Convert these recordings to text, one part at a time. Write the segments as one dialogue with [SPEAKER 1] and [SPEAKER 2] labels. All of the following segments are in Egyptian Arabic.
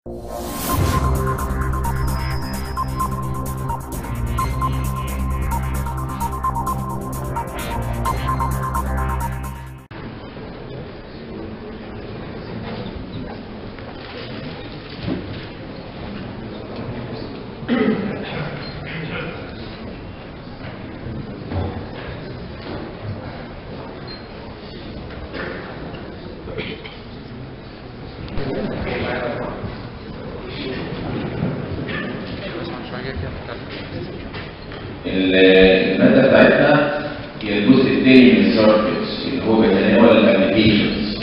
[SPEAKER 1] المادة بتاعتنا هي الجزء الثاني من السيرفيس اللي هو بيتناول الابلكيشنز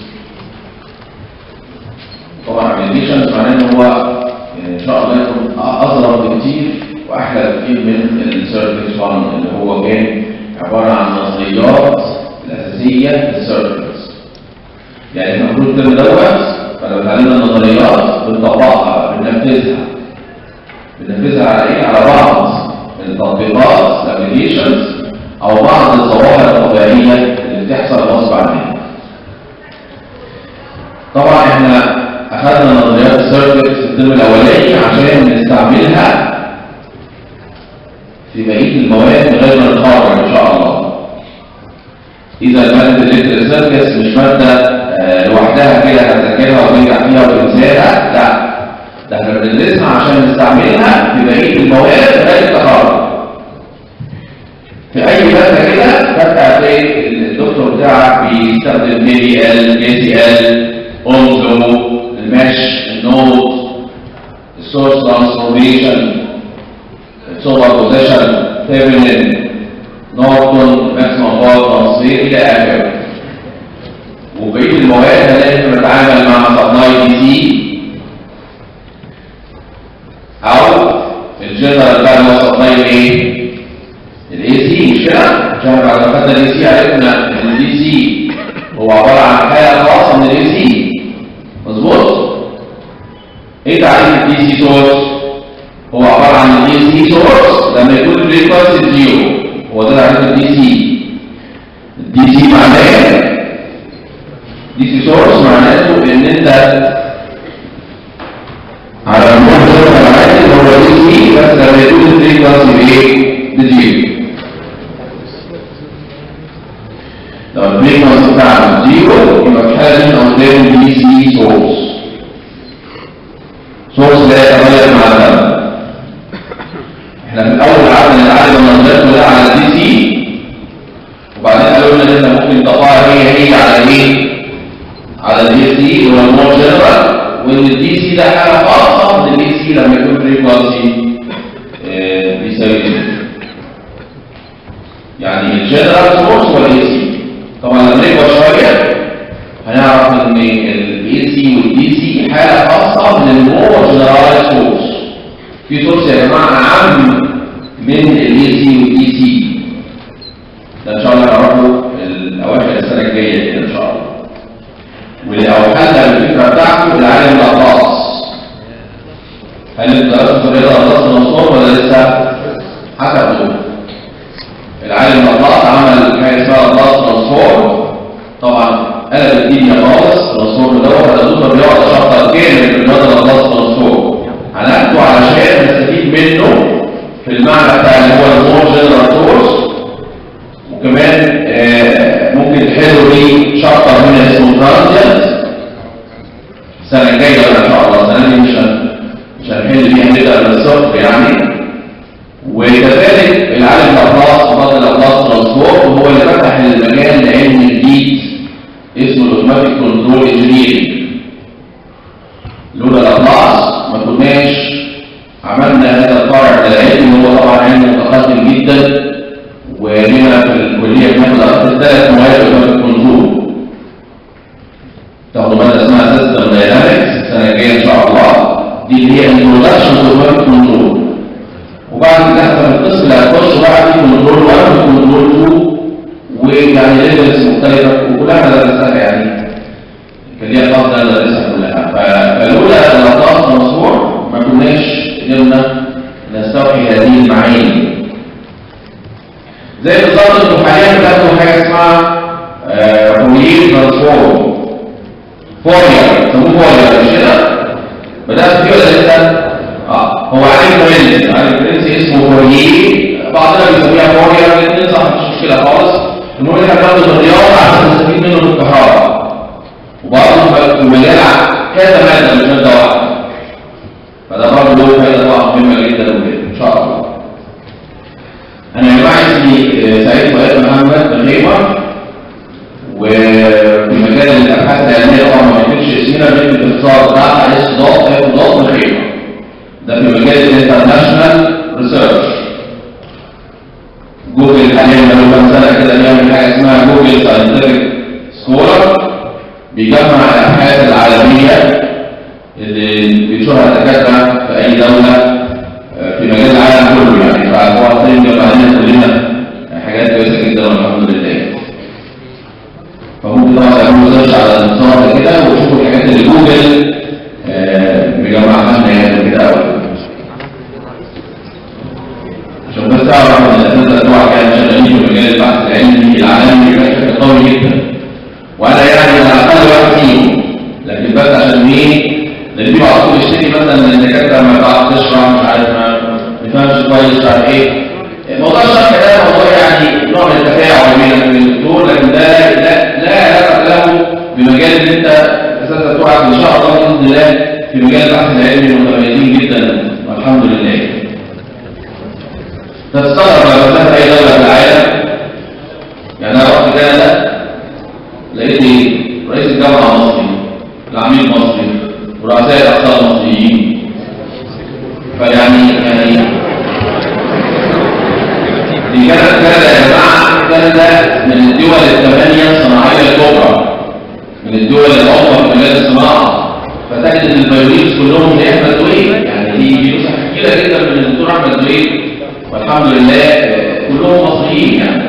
[SPEAKER 1] طبعا الابلكيشنز معناه ان هو ان شاء الله يكون اصغر بكتير واحلى بكتير من السيرفيس 1 اللي هو كان عباره عن نظريات الاساسيه للسيرفيس يعني المفروض الترم دوت فلو اتعلمنا النظريات بنطبقها بننفذها بننفذها على ايه؟ على بعض التطبيقات الابلكيشنز او بعض الظواهر الطبيعيه اللي بتحصل غصب عننا. طبعا احنا اخذنا نظريات السيركتس في الترم الاولاني عشان نستعملها في بقيه المواد من غير ما نتخرج ان شاء الله. اذا ماده الالكتريك سيركتس مش ماده آه، لوحدها كده هتذاكرها وتنجح فيها وتنساها لا ده احنا بندرسها عشان نستعملها في بقيه المواد لغايه التخرج. في اي ماده كده فانت هتلاقي الدكتور بتاعك بيستخدم كي دي ال كي سي ال اونزو المش النوت السورس ترانسفورميشن السوبر بوزيشن ثيفنين نورتون ماكسيمم باور ترانسفير الى اخره وبقيه المواد هنلاقي بنتعامل مع سبلاي دي سي او الجنرال بقى اللي هو سبلاي ايه؟ الاي سي مش كده؟ عشان بعد ما خدنا الاي سي عرفنا ان الاي سي هو عباره عن حاله خاصه من الاي سي مظبوط؟ ايه تعريف الدي سي سورس؟ هو عباره عن الاي سي سورس لما يكون الفريكونسي زيرو هو ده تعريف الدي سي الدي سي معناه دي سي سورس معناته ان انت على المنظر العادي اللي هو دي سي بس لما يكون الفريكونسي بايه؟ بزيرو لو الفريكونسي بتاعنا زيرو يبقى في حاجه من قدام دي سي سورس سورس لا يتغير مع الزمن احنا في الاول قعدنا نتعلم النظريات كلها على الدي سي وبعدين قالوا لنا ان انت ممكن تطبقها هي هي على ايه؟ على الدي سي اللي هو المور جنرال وان الدي سي ده حاله خاصه من الدي سي لما يكون فريكونسي بيساوي زيرو يعني الجنرال سورس والاي سي طبعا لما نكبر شويه هنعرف ان الاي سي والدي سي حاله خاصه من المور جنرال سورس في سورس يا جماعه اعم من الاي سي والدي سي ده ان شاء الله هنعرفه الاواخر السنه الجايه كده ان شاء الله ولو حل الفكره بتاعته العالم الاطلاس هل انت درست الرياضه اطلاس المنصور ولا لسه؟ حسب دول العالم الاطلاس عمل حاجه اسمها اطلاس ترانسفورم طبعا قلب الدنيا خالص ترانسفورم دوت هتدوس الرياضه شابتر كامل في الرياضه الاطلاس ترانسفورم هناخده علشان نستفيد منه في المعنى بتاع اللي هو المور جنرال سورس وكمان آه ممكن تحلوا بيه شابتر هنا اسمه ترانزيانت السنه الجايه بقى ان شاء الله السنه دي مش هن- مش هنحل بيها هنبدا من الصفر يعني وكذلك العالم الاطلاس وفضل الاطلاس ترانسفورم هو اللي فتح المجال لعلم جديد اسمه الاوتوماتيك كنترول انجينيرنج لولا الاطلاس ما كناش عملنا هذا الفرع العلمي هو طبعا علم متقدم جدا ولنا في الكليه بناخد ثلاث مواد اوتوماتيك كنترول تاخدوا ماده اسمها سيستم داينامكس السنه الجايه ان شاء الله دي اللي هي انتروداكشن تو اوتوماتيك كنترول وبعد كده احنا القسم اللي هنخش بقى في كنترول 1 وكنترول 2 ويعني ليفلز مختلفه وكلها درسناها يعني كان ليها الفضل ان ندرسها كلها ف- فلولا الاطلاس مشروع ما كناش قدرنا نستوحي هذه المعاني زي بالظبط انتوا حاليا بتاخدوا حاجه اسمها فورير ترانسفورم فورير سموه فورير مش كده؟ بدات فيه ولا لسه؟ اه هو عالم فرنسي عالم فرنسي اسمه فورييه بعضنا بيسميها فوريا الاثنين صح مش مشكله خالص المهم احنا بناخد الرياضه عشان نستفيد منه في الكهرباء وبرضه في مجال كذا ماده مش ماده واحده فده برضه له فائده طبعا مهمه جدا وكده ان شاء الله انا يا جماعه اسمي سعيد فؤاد محمد بخيمه وفي مجال الابحاث العلميه طبعا ما بنكتبش اسمنا بنكتب الاختصار بتاعها اس ضاد اف ضاد بخيمه ده في مجال الانترناشونال ريسيرش جوجل حاليا بقاله كام سنه كده بيعمل حاجه اسمها جوجل ساينتفك سكولر بيجمع الابحاث العالميه اللي بينشرها الدكاتره في اي دوله في مجال العالم كله يعني فهو هتلاقي بيجمع لنا كلنا حاجات كويسه جدا والحمد لله فممكن طبعا تعملوا سيرش على النظام ده كده وتشوفوا الحاجات اللي جوجل مجمعها لنا يعني كده قوي عشان بس تعرف ان الاساتذه بتوعك يعني شغالين في مجال البحث العلمي العالمي بشكل قوي جدا وانا يعني انا اقل واحد فيهم لكن بس عشان ايه؟ لان في بعضهم يشتكي مثلا ان الدكاتره ما بتعرفش تشرح مش عارف ما بيفهمش كويس مش عارف ايه موضوع الشرح ده موضوع يعني نوع من التفاعل بينك وبين الدكتور لكن ده لا لا علاقه له بمجال اللي انت الاساتذه بتوعك ان شاء الله باذن الله في مجال البحث العلمي متميزين جدا والحمد لله. تستغرب لو رحت اي دوله في العالم يعني انا رحت كندا لقيت ايه؟ رئيس الجامعه مصري العميد مصري ورؤساء الاقسام مصريين فيعني يعني دي كانت كندا يا جماعه كندا من الدول الثمانيه الصناعيه الكبرى من الدول العظمى في مجال الصناعه فتجد ان البيولوجيز كلهم زي احمد دويل يعني دي دي نسخه كبيره جدا من الدكتور احمد دويل والحمد لله كلهم مصريين يعني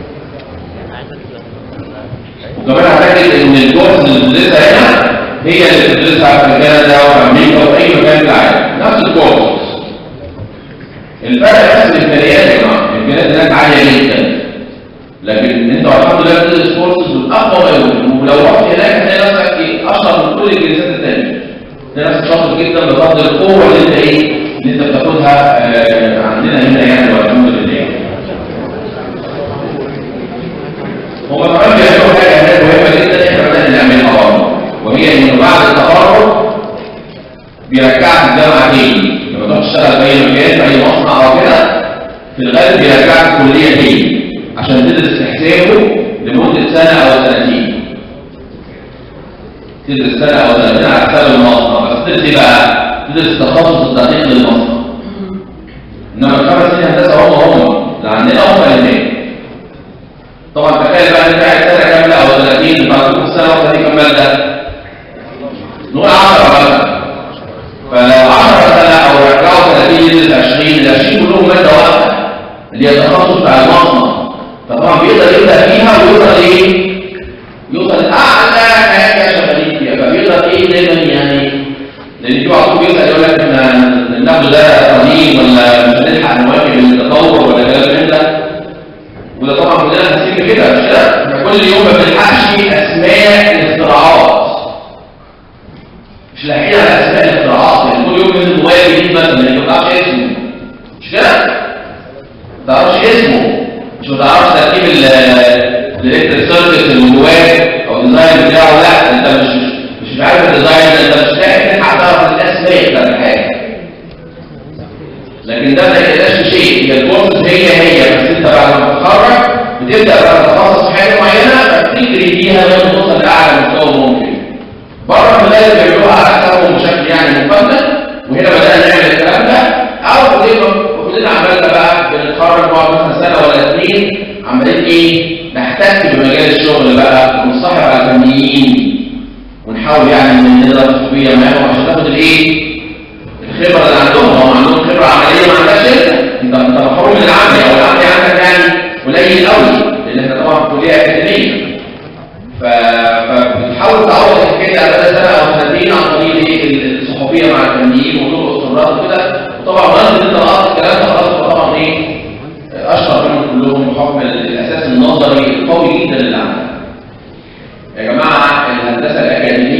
[SPEAKER 1] وكمان هتجد ان الكورس اللي بتدرسها هنا هي اللي بتدرسها في كندا وفي امريكا وفي اي مكان في العالم نفس الكورس الفرق بس الامكانيات يا جماعه الامكانيات هناك عاليه جدا لكن انت الحمد لله بتدرس كورسز بالاقوى ما يمكن ولو رحت هناك هتلاقي نفسك اشهر من كل الجنسيات الثانيه تلاقي نفسك شاطر جدا بفضل القوه اللي انت ايه اللي انت بتاخدها آه عندنا هنا يعني والحمد لله هو كمان بيعملوا حاجه هناك مهمه جدا احنا بدانا نعملها برضه وهي انه بعد التخرج بيرجعك الجامعه تاني لما تروح تشتغل في اي مكان في اي مصنع او كده في الغالب بيرجعك الكليه تاني عشان تدرس حسابه لمده سنه او سنتين تدرس سنه او سنتين على حساب المصنع بس تدرس ايه بقى؟ تدرس التخصص الدقيق للمصنع انما الخمس سنين هندسه هم هم اللي عندنا هم اللي هناك طبعا تخيل بقى انت قاعد سنه كامله او 30 بعد كل سنه واحده دي كام ماده؟ نقول 10 بقى فلو 10 سنه او رجعوا 30 يدرس 20 ال 20 كلهم ماده واحده اللي هي التخصص بتاع المصنع فطبعا بيقدر يبدا فيها ويوصل ايه؟ يوصل لاعلى حاجه شغالين فيها فبيقدر ايه دايما يعني لان في بعضهم بيسال يقول لك احنا النقد ده قليل ولا مش هنلحق نواكب التطور ولا كلام من ده وده طبعا كلنا حاسين بكده مش كده؟ احنا كل يوم ما بنلحقش اسماء الاختراعات مش لاحقين على اسماء الاختراعات يعني كل يوم ينزل موبايل جديد مثلا ما تعرفش اسمه مش كده؟ ما تعرفش اسمه مش ما تعرفش تركيب الالكتريك سيركت اللي جواه او الديزاين بتاعه لا انت مش مش عارف الديزاين انت مش لاحق تلحق تعرف الاسماء بتاعت الحاجه لكن ده ما يقلقش شيء هي الكورسز هي هي بس انت بعد ما تتخرج بتبدا بقى تتخصص في حاجه معينه فتجري فيها لغايه توصل لاعلى مستوى ممكن بره المدارس بيعملوها على حسابهم بشكل يعني مفضل وهنا بدانا نعمل الكلام ده او زي ما كلنا عملنا بقى بنتخرج بعد مثلا سنه ولا اثنين عمالين ايه نحتك بمجال الشغل بقى ونصاحب على الفنيين ونحاول يعني ان نقدر تسويه معاهم عشان تاخد الايه الخبره اللي عندهم هم عندهم خبره عمليه ما عندهاش انت انت محروم من العمل او العمل عندك يعني قليل قوي لان احنا طبعا في كليه اكاديميه ف... فبتحاول تعوض الحكايه على مدى سنه او سنتين عن طريق ايه الصحوبيه مع الفنيين وطرق الخبرات وكده وطبعا وانس انت لقطت الكلام ده خلاص طبعا ايه اشهر منهم كلهم بحكم الاساس النظري القوي جدا اللي عندك يا جماعه الهندسه الاكاديميه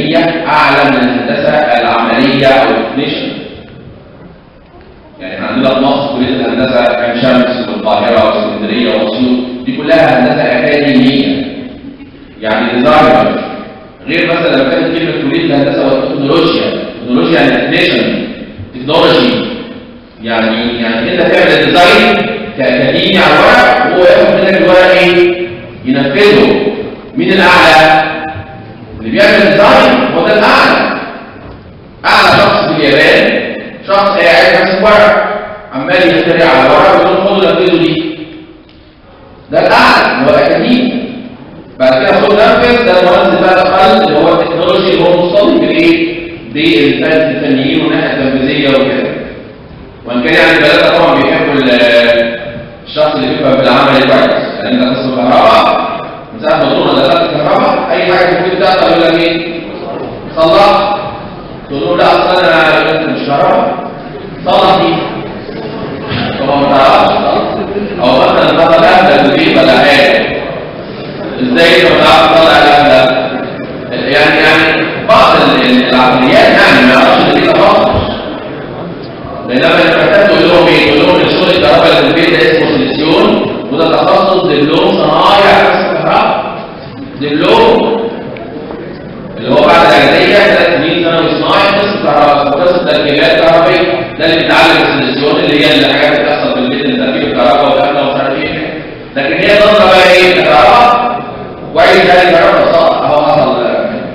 [SPEAKER 1] اعلى من الهندسه العمليه او التكنيشن يعني احنا عندنا في مصر كليه الهندسه عين شمس والقاهره واسكندريه واسيوط دي كلها هندسه اكاديميه يعني ديزاينر غير مثلا لما كانت كلمه كليه الهندسه والتكنولوجيا تكنولوجيا يعني تكنيشن تكنولوجي يعني يعني انت تعمل ديزاين كاكاديمي على الورق وهو ياخد منك الورق ايه؟ ينفذه مين الاعلى؟ اللي بيعمل ديزاين هو ده الاعلى اعلى شخص في اليابان شخص قاعد ماسك ورق عمال يخترع على ورق ويقول خد نفذه دي ده الاعلى اللي هو الاكاديمي بعد كده خد نفذ ده المهندس بقى القلب اللي هو التكنولوجي اللي هو مصطلح بالايه؟ بالفنيين والناحيه التنفيذيه وكده وان كان يعني البلد طبعا بيحبوا ال- الشخص اللي بيفهم بالعمل كويس يعني انت قسم الكهرباء من ساعه ما تقول دخلت الكهرباء اي حاجه في البيت بتاعتك يقول لك ايه؟ صلح تقول له لا اصل انا انت مش كهرباء صلح دي طبعا ما تعرفش تصلح. او مثلا انت طالع في البيت ولا حاجه ازاي انت ما تعرفش تطلع الكلام ده؟ يعني يعني بعض ال- العقليات يعني ما يعرفش ان دي تخصص بينما انت محتاج تقول لهم ايه؟ تقول لهم ان شغل الكهرباء اللي في البيت ده اسمه سيليسيون وده تخصص دبلوم صنايع بس كهرباء دبلوم اللي هو بعد الاعداديه ثلاث سنين ثانوي صناعي قسم كهرباء قسم تركيبات كهربائيه ده اللي بيتعلم السيليسيون اللي هي الحاجات اللي بتحصل في البيت اللي تركيب الكهرباء والدخله ومش عارف ايه لكن هي نظره بقى ايه؟ كهرباء وعيد هذه الكهرباء صح اهو حصل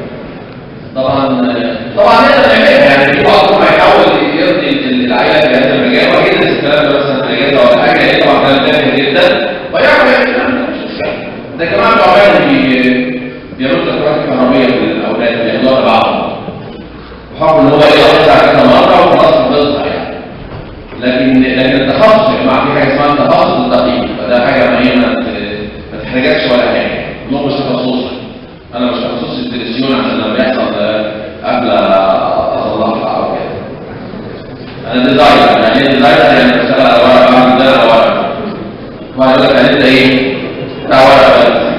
[SPEAKER 1] طبعا طبعا نقدر نعملها يعني في بعضهم هيحاول يرضي العائله في هذا المجال واكيد الكلام ده مثلا في الاجازه ولا حاجه هيطلع كلام تافه جدا ويعمل الكلام ده مش مشكلة. ده كمان بيعملوا بي- بيعملوا تقريبات كهربائيه في الاولاد بيعملوها لبعض بحكم ان هو ايه يقطع كذا مره وخلاص خلصها يعني لكن لكن التخصص يا جماعه في حاجه اسمها التخصص الدقيق فده حاجه ما هي ما ت- ما تحتاجكش ولا حاجه هو مش تخصصك انا مش تخصصي التلفزيون عشان لما يحصل آه، قبل اصلحها او كده انا ديزاينر يعني ايه ديزاينر يعني بشتغل على ورق بعمل ديزاين على ورق وبعد كده كان انت ايه بتاع ورق بس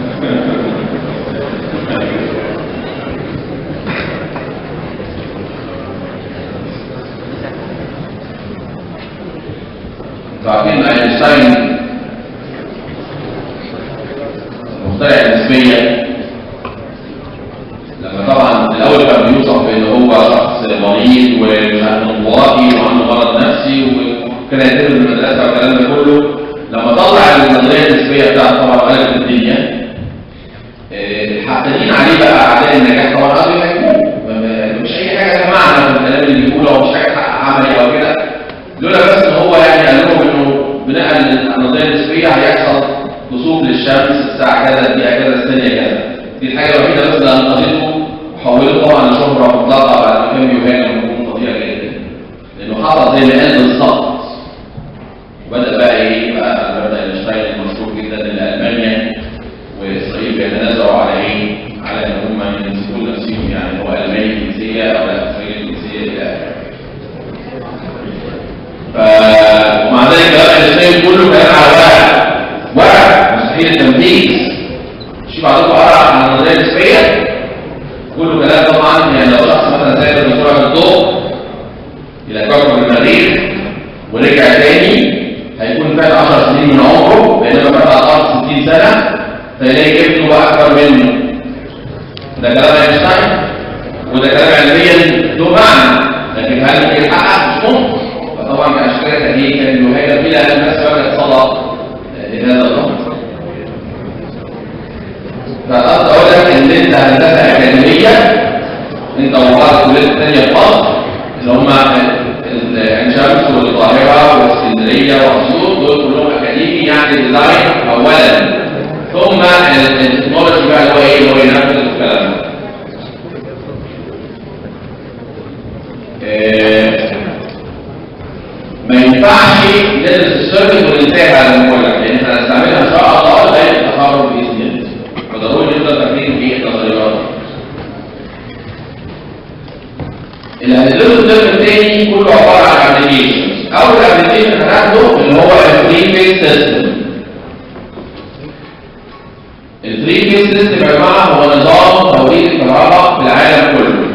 [SPEAKER 1] انتوا عارفين اينشتاين مخترع النسبيه لما طبعا الاول كان بيوصف بان هو شخص مريض ومش عارف انطوائي وعنده مرض نفسي وكان يتم من المدرسه والكلام ده كله لما طلع النظريه النسبيه بتاعته طبعا قلبت الدنيا آه، الحاقدين عليه بقى اعداء النجاح طبعا قالوا يهاجموه ما- مش اي حاجه سمعنا من الكلام اللي بيقوله او مش حاجه عملي او كده لولا بس ان هو يعني قال لهم انه بناء على النظريه النسبيه هيحصل كسوف للشمس الساعه كذا الدقيقه كذا الثانيه كذا دي الحاجه الوحيده بس اللي انقذته وحولته طبعا لشهره مطلقه بعد ما كان بيهاجم هجوم خطيره جدا لانه حصل زي ما قال بالظبط وبدا بقى ايه بقى بدا اينشتاين المشهور جدا ان المانيا واسرائيل بيتنازعوا على ايه؟ على ان هم يمسكوا نفسهم يعني هو الماني الجنسيه او لا اسرائيل الجنسيه الى اخره. ف ومع ذلك بقى الاثنين كله كلام على ورق ورق مستحيل التنفيذ مش بعضكم قرا عن النظريه النسبيه كله كلام طبعا يعني لو شخص مثلا سافر بسرعه الضوء الى كوكب المريخ ورجع تاني هيكون فات 10 سنين من عمره بينما فات على الارض 60 سنه فيلاقي ابنه بقى اكبر منه ده كلام اينشتاين وده كلام علميا له معنى لكن هل ممكن يتحقق مش ممكن فطبعا كان عشان كده كان ايه كان يهاجم الى ان الناس فعلا تصدى لهذا الامر فقصد اقول لك ان انت هندسه اكاديميه انت وبعض الكليات الثانيه في مصر اللي هم عين شمس والقاهره والاسكندريه واسيوط دول كلهم اكاديمي يعني ديزاين اولا ثم التكنولوجي بقى اللي هو ايه اللي هو ينفذ الكلام ده آه، ما ينفعش ندرس السيرفيس وننتهي على المولد لان احنا هنستعملها ان شاء الله لغايه التخرج باذن الله فضروري نفضل فاكرين في النظريات اللي هندرسه الترم الثاني كله عباره عن ابلكيشنز اول ابلكيشن هناخده اللي هو الفري بيس سيستم الفري بيس سيستم يا جماعه هو نظام توليد الكهرباء في العالم كله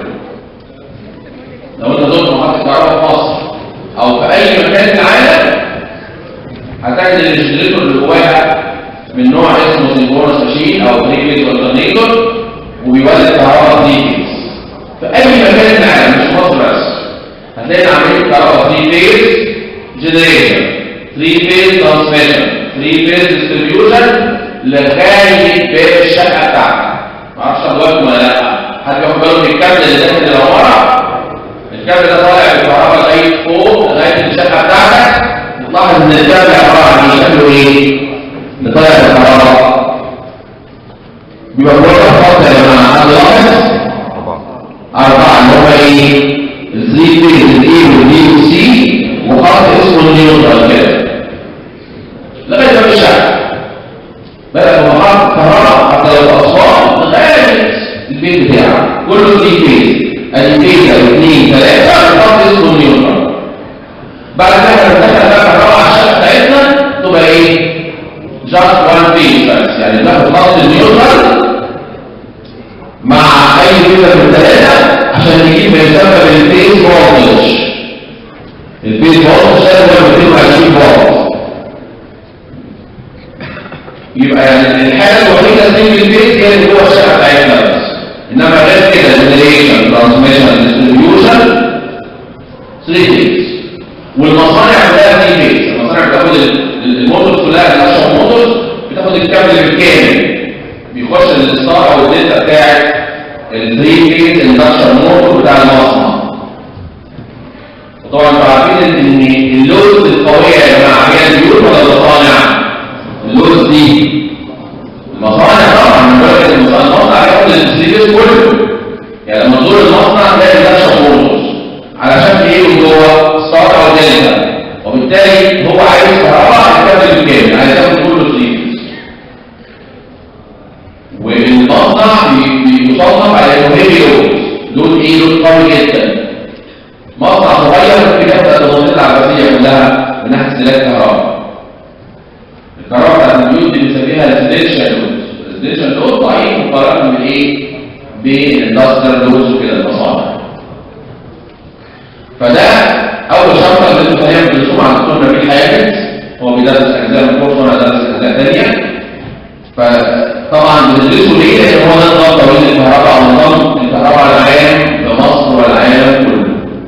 [SPEAKER 1] كان الجنريتور اللي جواها من نوع اسمه سينكرونس ماشين او 3 فيز الترنيتور وبيولد كهرباء 3 فيز في اي مكان في العالم مش مصر بس هتلاقي عمليه كهرباء 3 فيز جنريشن 3 فيز ترانسميشن 3 فيز ديستريبيوشن لغايه باب الشقه بتاعتك معرفش حضرتك ولا لا حد ياخد باله من الكابل اللي داخل العماره الكابل ده طالع بالكهرباء لغايه فوق لغايه الشقه بتاعتك تلاحظ ان الكابل عباره عن ايه شكله ايه؟ اللي طالع بالكهرباء بيبقى كله خط يا جماعه حد لاحظ أربعة اللي هو إيه؟ الزي بي الإي والبي والسي وخط اسمه النيوترال كده لغاية ما الشقة بدأ بمحطة كهرباء حتى لو أطفال لغاية البيت بتاعك كله زي بي ادي بيتا اثنين ثلاثة الخط اسمه النيوترال بعد كده ندخل بقى كهرباء على الشقة بتاعتنا تبقى ايه؟ جاست وان بيس بس يعني ناخد خط النيوترال مع اي بيتا من الثلاثة عشان نجيب ما يسمى بالبيس فولتج البيس فولتج ده هو 220 فولت يبقى يعني الحاجة الوحيدة سنجل بيس هي اللي جوه الشقة بتاعتنا بس انما غير كده جنريشن ترانسميشن ديستريبيوشن 3 بيس والمصانع كلها 3 بيس المصانع بتاخد الموتورز كلها الاشهر موتورز بتاخد الكابل بالكامل بيخش الستار او الداتا بتاعت ال 3 بيس اندكشن موتور بتاع المصنع وطبعا انتوا عارفين ان اللودز القويه يا جماعه هي البيوت ولا المصانع؟ اللودز دي المصانع طبعا من بالك المصنع هياخد السيريس كله يعني لما تزور المصنع تلاقي اندكشن موتورز علشان ايه جوه ستار او دلتا وبالتالي هو عايز كهرباء يكمل بالكامل عايز ياخد كله سيريس والمصنع بيصنف على انه هيفي لود لود ايه لود قوي جدا مصنع صغير بياخد المنطقه العباسيه كلها من ناحيه استهلاك الكهرباء الكهرباء بتاعت البيوت دي بنسميها ريزيدنشال لود ريزيدنشال لود ضعيف مقارنه بالايه؟ بالاندستريال لودز وكده المصانع فده اول شرطه اللي انتوا هنعمل بنشوف عن الدكتور نبيل حامد هو بيدرس اجزاء من الكورس وانا بدرس اجزاء ثانيه فطبعا بندرسه ليه؟ لان هو ده نظام توليد الكهرباء او نظام الكهرباء العام في مصر والعالم كله.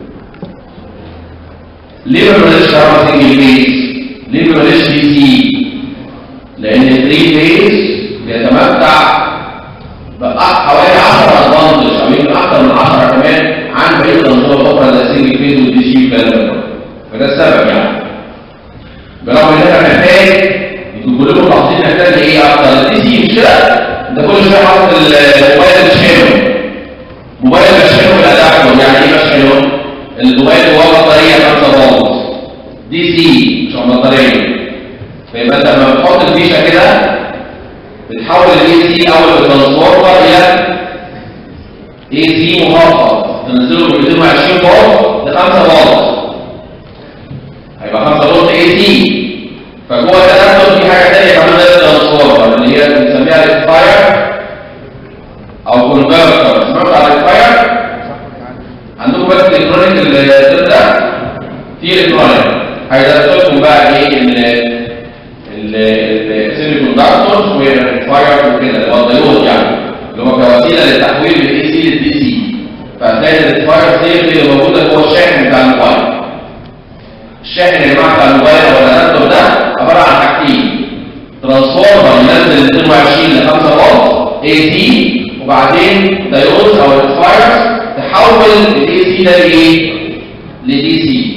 [SPEAKER 1] ليه ما بنقولش كهرباء سنجل فيز؟ ليه ما بنقولش دي سي؟ لان الثري فيز بيتمتع بحوالي 10 ادفانتج او يمكن اكثر من 10 كمان عن بقيه الانظمه الاخرى زي السنجل فيز والدي سي والكلام ده فده السبب يعني. برغم ان احنا محتاج انتوا كلكم ملاحظين محتاج ايه اكتر الدي سي مش كده انت كل شويه حاطط الموبايل تشحنه موبايل تشحنه بالادابتور يعني ايه بشحنه الموبايل جواه بطاريه 5 فولت دي سي مش بطاريه فيبقى انت لما بتحط الفيشه كده بتحول الاي سي اول بالترانسفورمر الى اي سي مخفض تنزله ب 220 فولت ل 5 فولت هيبقى 5 فولت اي سي فجوه التدخل في حاجه ثانيه كمان غير الترانسفورمر اللي هي بنسميها ريكفاير او كونفرتر سمعت على ريكفاير عندكم بس الكترونيك الزر ده في الكترونيك هيدرس لكم بقى ايه ال السيمي كوندكتورز والريكفاير وكده اللي هو الديود يعني اللي هو كوسيله للتحويل من الاي سي للدي سي فهتلاقي الريكفاير سيل اللي موجوده جوه الشاحن بتاع الموبايل الشاحن يا جماعه بتاع الموبايل ولا اللابتوب ده عباره عن حاجتين ترانسفورمر ينزل 22 ل 5 فولت اي سي وبعدين دايود او ريكفايرز تحول الاي سي ده لايه؟ لدي سي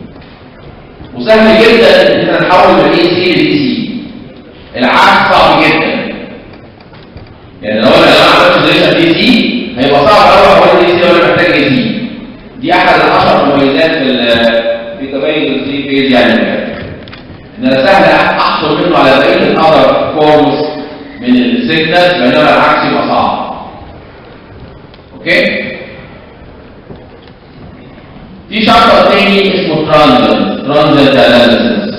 [SPEAKER 1] وسهل جدا ان احنا نحول من اي سي لدي سي العكس صعب جدا يعني لو انا لو عملت جنريشن دي سي هيبقى صعب قوي احول دي سي وانا محتاج اي سي دي احد العشر مميزات في في تبين الثري فيز يعني ان انا سهل احصل منه على بقيه الاذر فورمز من السيجنالز بينما العكس يبقى صعب اوكي في شابتر تاني اسمه ترانزنت ترانزنت اناليسيس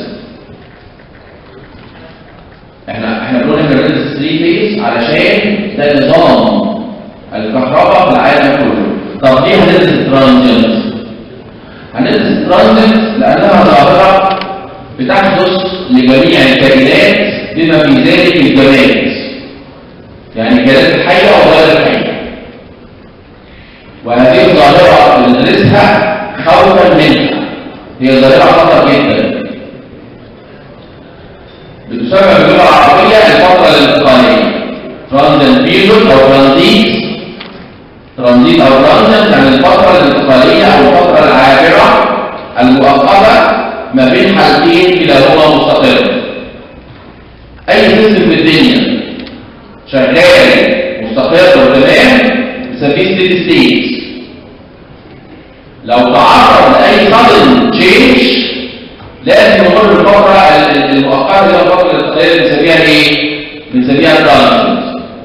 [SPEAKER 1] احنا احنا بنقول احنا بندرس 3 فيز علشان ده نظام الكهرباء في العالم كله طب ليه هندرس الترانزنت هندرس الترانزنت لانها ظاهره بتحدث لجميع الكائنات بما في ذلك الجماد يعني الكائنات الحيه وغير الحيه وهذه الظاهره اللي ندرسها خوفا منها هي ظاهره خطر جدا بتسمى باللغه العربيه الفتره الانتقاليه ترانزيت بيريود او ترانزيت ترانزيت او ترانزيت يعني الفتره الانتقاليه او الفتره العابره المؤقته ما بين حالتين كلاهما مستقر اي سيستم في الدنيا شغال مستقر وتمام بنسميه ستيدي ستيت لو تعرض لاي sudden تشينج لازم يمر بالفتره المؤقته اللي هي الفتره الانتقاليه اللي بنسميها ايه؟ بنسميها ترانزيت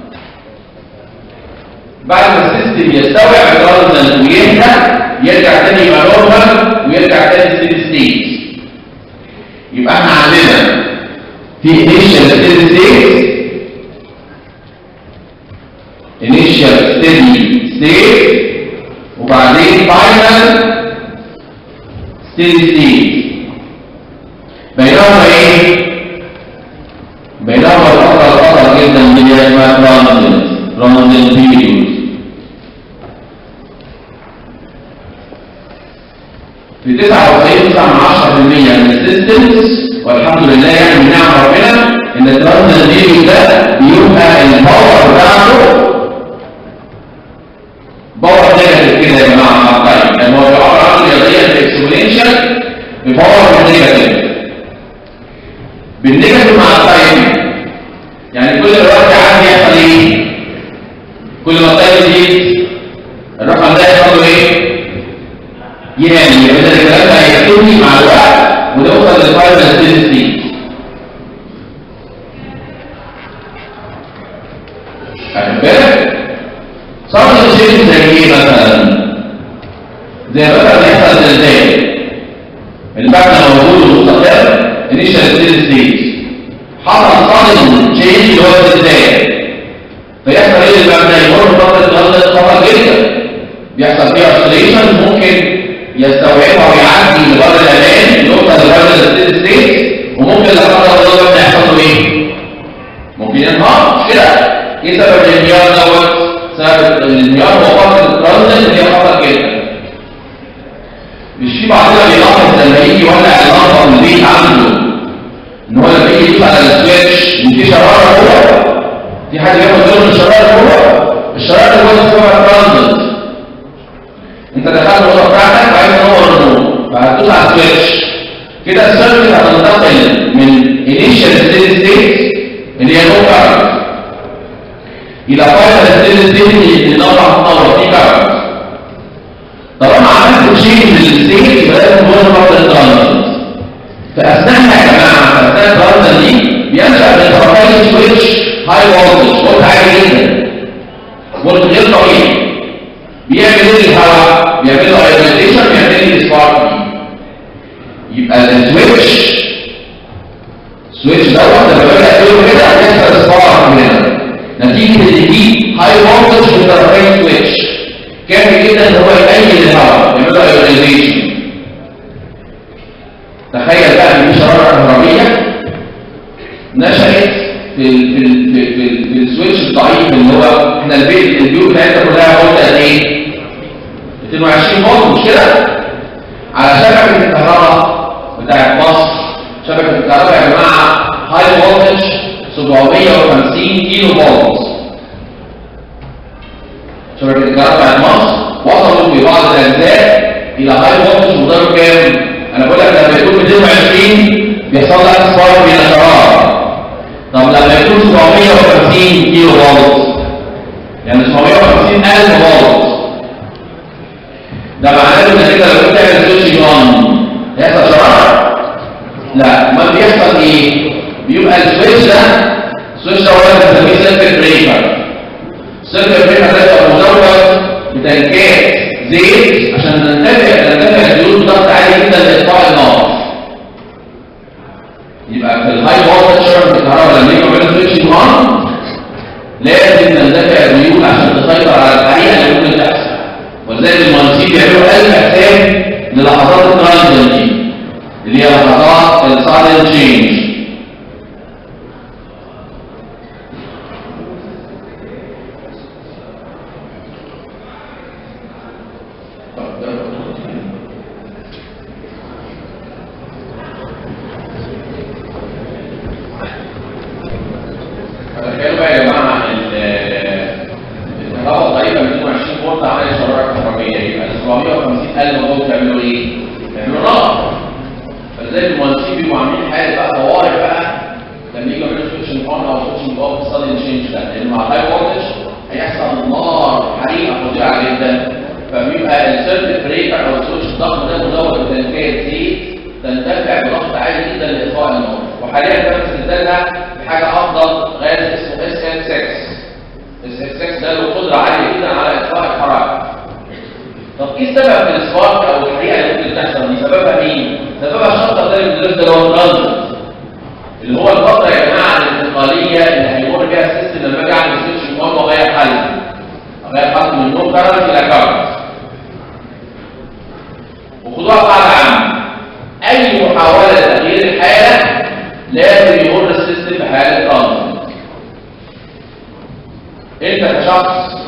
[SPEAKER 1] بعد ما السيستم يستوعب الترانزيت ويهدى يرجع تاني يبقى نورمال ويرجع تاني ستيدي ستيت يبقى احنا عندنا في initial steady state initial steady state وبعدين final steady state بينهما ايه؟ بينهما الفترة الخطر جدا اللي هي اسمها ترانزيت ترانزيت بيريود في 99 من السيستمز والحمد لله يعني من نعم ربنا ان الترانزيت بيريود ده بيبقى الباور بتاعته باور نيجاتيف كده يا جماعه مع التايم يعني هو بيعبر عنه رياضيا باكسبوننشال بباور نيجاتيف بالنيجاتيف مع التايم يعني كل الوقت عندي يحصل ايه؟ كل ما التايم يزيد الرقم ده يحصل له ايه؟ يعني يبقى ده الكلام ده هيكتبني مع الوقت ونوصل للفاينل ستيت ستيت واخد بالك؟ صار شيء زي ايه مثلا؟ زي مثلا يحصل زلزال المبنى موجود ومستقر انيشال ستيت ستيت حصل صادم تشينج اللي هو الزلزال فيحصل ايه المبنى يمر فتره غلط خطر جدا بيحصل فيها اوسيليشن ممكن يستوعبها ويعدي لبر الامان يوصل لبر الستيت ستيت وممكن لا قدر الله المبنى يحصل له ايه؟ ممكن ينهار مش كده؟ ايه سبب الانهيار دوت؟ سبب الانهيار هو فتره الترانزيت اللي هي خطر جدا مش في بعضنا بيلاحظ لما يجي يولع اللمبه في البيت عنده ان هو لما يجي يدوس على السويتش ان في شراره جوه في حد ياخد باله من الشراره جوه الشراره اللي جوه اسمها ترانزيت انت دخلت الاوضه بتاعتك وعايز تنور النور فهتدوس على السويتش كده السيركت هتنتقل من انيشال ستيت ستيت اللي هي نو كارنت الى فاينل ستيت ستيت اللي نور هتنور فيه كارنت طالما عملت شيء من الستيت يبقى لازم تكون فتره الترانزيت فاثناءها يا جماعه في اثناء الترانزيت دي بينشا من طرفي سويتش هاي فولتج فولت عالي جدا فولت غير طبيعي بيعمل ايه الهواء؟ بيعمل له ايونيزيشن بيعمل لي سبارك يبقى السويتش سويتش دوت لما بدا يقول كده بيحصل سبارك هنا نتيجه ان دي هاي فولتج في طرفي سويتش كافي جدا ان هو يقيد الهواء يعمل له ايونيزيشن تخيل بقى ان في شراره كهربيه نشأت في ال في ال في, في, ال في السويتش الضعيف اللي هو احنا البيت البيوت بتاعتنا كلها فولت قد ايه؟ 22 فولت مش كده؟ على شبكه الكهرباء بتاعت مصر شبكه الكهرباء يا جماعه هاي فولتج 750 كيلو فولت شبكه الكهرباء بتاعت مصر وصلوا في بعض الاجزاء الى هاي فولتج مقداره كام؟ انا بقول لك لما يكون 220 بيحصل لك سبارك من الشراره طب لما يكون 750 كيلو فولت يعني 750 ألف فولت ده معناه ان انت لو كنت تعمل سويتش اون هيحصل شراره؟ لا ما بيحصل ايه؟ بيبقى السويتش ده السويتش ده هو بنسميه سيركت بريكر السيركت بريكر ده يبقى مزود بتنكات زيت عشان تنتفع تنتفع الزيوت بضغط عالي جدا لاطفاء النار يبقى في الهاي فولتج شرط الكهرباء لما يجي يعملوا سويتش اون لازم تندفع الزيوت عشان تسيطر على الحريقه اللي ممكن تحصل ولذلك المهندسين بيعملوا ألف حساب للحظات الترانزيت دي اللي هي لحظات السادن تشينج ولذلك المهندسين بيبقوا عاملين حاله بقى طوارئ بقى لما يجوا يعملوا سويتشنج اون او سويتشنج اوف سادن تشينج ده لان مع الهاي فولتج هيحصل نار حريقه فظيعه جدا فبيبقى السيركت بريكر او السويتش الضخم ده مزود بتنفيذ زيت تندفع بضغط عالي جدا لاطفاء النار وحاليا تم استبدالها بحاجه افضل غاز اسمه اس ام 6 اس ام 6 ده له قدره عاليه جدا على اطفاء الحرائق طب ايه السبب في السبارك او الحريقه اللي ممكن تحصل دي سببها مين؟ سببها الشطه ده اللي اللي هو الترانزيت اللي هو الفتره يا جماعه الانتقاليه اللي هيمر بيها السيستم لما اجي اعمل سويتش مهم واغير حل اغير حل من نون كارنت الى كارنت وخدوها قاعده عامه اي محاوله لتغيير الحاله لازم يمر السيستم بحاله ترانزيت انت كشخص